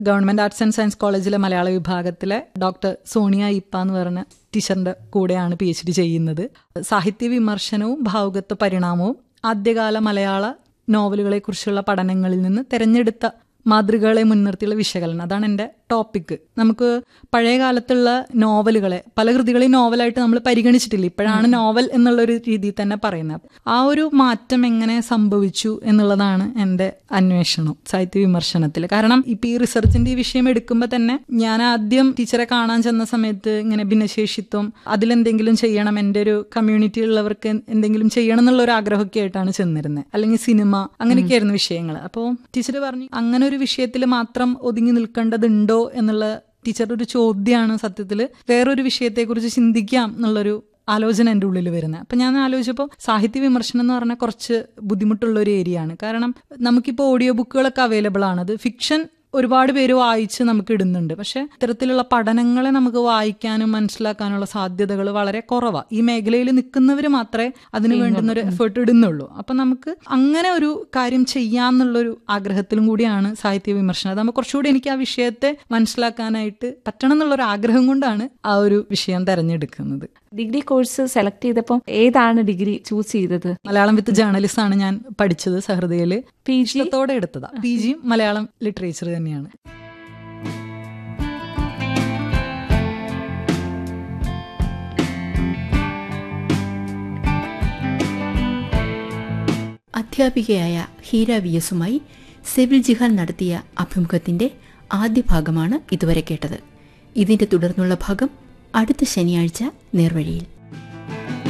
government arts and science കോളേജിലെ മലയാള വിഭാഗത്തിലെ ഡോക്ടർ സോണിയ ഇപ്പ എന്ന് പറഞ്ഞ ടീച്ചറിന്റെ കൂടെയാണ് പി എച്ച് ഡി ചെയ്യുന്നത് സാഹിത്യ വിമർശനവും ഭാവുകത്വ പരിണാമവും ആദ്യകാല മലയാള നോവലുകളെ കുറിച്ചുള്ള പഠനങ്ങളിൽ നിന്ന് തെരഞ്ഞെടുത്ത മാതൃകകളെ മുൻനിർത്തിയുള്ള വിശകലനം അതാണ് എൻ്റെ ടോപ്പിക്ക് നമുക്ക് പഴയ കാലത്തുള്ള നോവലുകളെ പല കൃതികളെയും നോവലായിട്ട് നമ്മൾ പരിഗണിച്ചിട്ടില്ല ഇപ്പോഴാണ് നോവൽ എന്നുള്ള ഒരു രീതിയിൽ തന്നെ പറയുന്നത് ആ ഒരു മാറ്റം എങ്ങനെ സംഭവിച്ചു എന്നുള്ളതാണ് എൻ്റെ അന്വേഷണം സാഹിത്യ വിമർശനത്തിൽ കാരണം ഇപ്പം ഈ റിസർച്ചിന്റെ ഈ വിഷയം എടുക്കുമ്പോൾ തന്നെ ഞാൻ ആദ്യം ടീച്ചറെ കാണാൻ ചെന്ന സമയത്ത് ഇങ്ങനെ ഭിന്നശേഷിത്വം അതിലെന്തെങ്കിലും ചെയ്യണം എൻ്റെ ഒരു കമ്മ്യൂണിറ്റി ഉള്ളവർക്ക് എന്തെങ്കിലും ചെയ്യണം എന്നുള്ള ഒരു ആഗ്രഹമൊക്കെ ആയിട്ടാണ് ചെന്നിരുന്നത് അല്ലെങ്കിൽ സിനിമ അങ്ങനെയൊക്കെയായിരുന്നു വിഷയങ്ങൾ അപ്പോൾ ടീച്ചർ പറഞ്ഞു അങ്ങനെ ഒരു വിഷയത്തിൽ മാത്രം ഒതുങ്ങി നിൽക്കേണ്ടതുണ്ടോ എന്നുള്ള ടീച്ചറുടെ ഒരു ചോദ്യമാണ് സത്യത്തിൽ വേറൊരു വിഷയത്തെക്കുറിച്ച് ചിന്തിക്കാം എന്നുള്ളൊരു ആലോചന എൻ്റെ ഉള്ളിൽ വരുന്നത് അപ്പം ഞാൻ ആലോചിച്ചപ്പോൾ സാഹിത്യ വിമർശനം എന്ന് പറഞ്ഞാൽ കുറച്ച് ബുദ്ധിമുട്ടുള്ള ഒരു ഏരിയ ആണ് കാരണം നമുക്കിപ്പോൾ ഓഡിയോ ബുക്കുകളൊക്കെ അവൈലബിൾ ആണത് ഫിക്ഷൻ ഒരുപാട് പേര് വായിച്ച് നമുക്ക് ഇടുന്നുണ്ട് പക്ഷെ ഇത്തരത്തിലുള്ള പഠനങ്ങളെ നമുക്ക് വായിക്കാനും മനസ്സിലാക്കാനുള്ള സാധ്യതകൾ വളരെ കുറവാണ് ഈ മേഖലയിൽ നിൽക്കുന്നവർ മാത്രമേ അതിന് വേണ്ടുന്ന ഒരു എഫേർട്ട് ഇടുന്നുള്ളൂ അപ്പം നമുക്ക് അങ്ങനെ ഒരു കാര്യം ചെയ്യാമെന്നുള്ളൊരു ആഗ്രഹത്തിലും കൂടിയാണ് സാഹിത്യ വിമർശനം അതാകുമ്പോൾ കുറച്ചുകൂടി എനിക്ക് ആ വിഷയത്തെ മനസ്സിലാക്കാനായിട്ട് പറ്റണം എന്നുള്ളൊരു ആഗ്രഹം കൊണ്ടാണ് ആ ഒരു വിഷയം തെരഞ്ഞെടുക്കുന്നത് ഡിഗ്രി കോഴ്സ് സെലക്ട് ചെയ്തപ്പോൾ ഏതാണ് ഡിഗ്രി ചൂസ് ചെയ്തത് മലയാളം വിത്ത് ജേർണലിസ്റ്റ് ആണ് ഞാൻ പഠിച്ചത് സഹൃദയില് പി ജി ഇഷ്ടത്തോടെ എടുത്തതാ പി ജിയും മലയാളം ലിറ്ററേച്ചർ തന്നെയാണ് അധ്യാപികയായ ഹീര വി എസുമായി സെവിൽ ജിഹാൻ നടത്തിയ അഭിമുഖത്തിന്റെ ആദ്യ ഭാഗമാണ് ഇതുവരെ കേട്ടത് ഇതിന്റെ തുടർന്നുള്ള ഭാഗം അടുത്ത ശനിയാഴ്ച നേർവഴിയിൽ